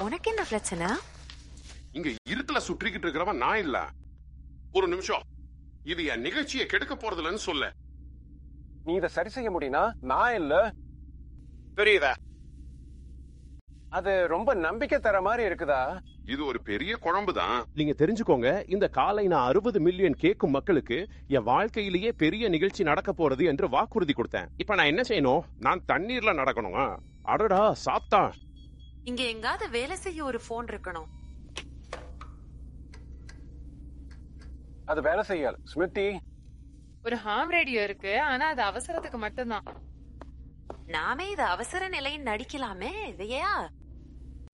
உனக்கு என்ன பிரச்சனை இங்க இருட்டுல சுற்றிக்கிட்டு இருக்கிறவன் நான் இல்ல ஒரு நிமிஷம் இது என் நிகழ்ச்சியை கெடுக்க போறதில்லன்னு சொல்ல நீ இதை சரி செய்ய முடியும்னா நான் இல்ல புரியுதா அது ரொம்ப நம்பிக்கை தர மாதிரி இருக்குதா இது ஒரு பெரிய குழம்பு தான் நீங்க தெரிஞ்சுக்கோங்க இந்த காலை நான் அறுபது மில்லியன் கேட்கும் மக்களுக்கு என் வாழ்க்கையிலேயே பெரிய நிகழ்ச்சி நடக்க போறது என்று வாக்குறுதி கொடுத்தேன் இப்ப நான் என்ன செய்யணும் நான் தண்ணீர்ல நடக்கணும் அடடா சாத்தா இங்க எங்காவது வேலை செய்ய ஒரு போன் இருக்கணும் அது வேலை செய்யல ஸ்மிருதி ஒரு ஹாம் ரேடியோ இருக்கு ஆனா அது அவசரத்துக்கு மட்டும்தான் நாமே இது அவசர நிலைன்னு நடிக்கலாமே இதையா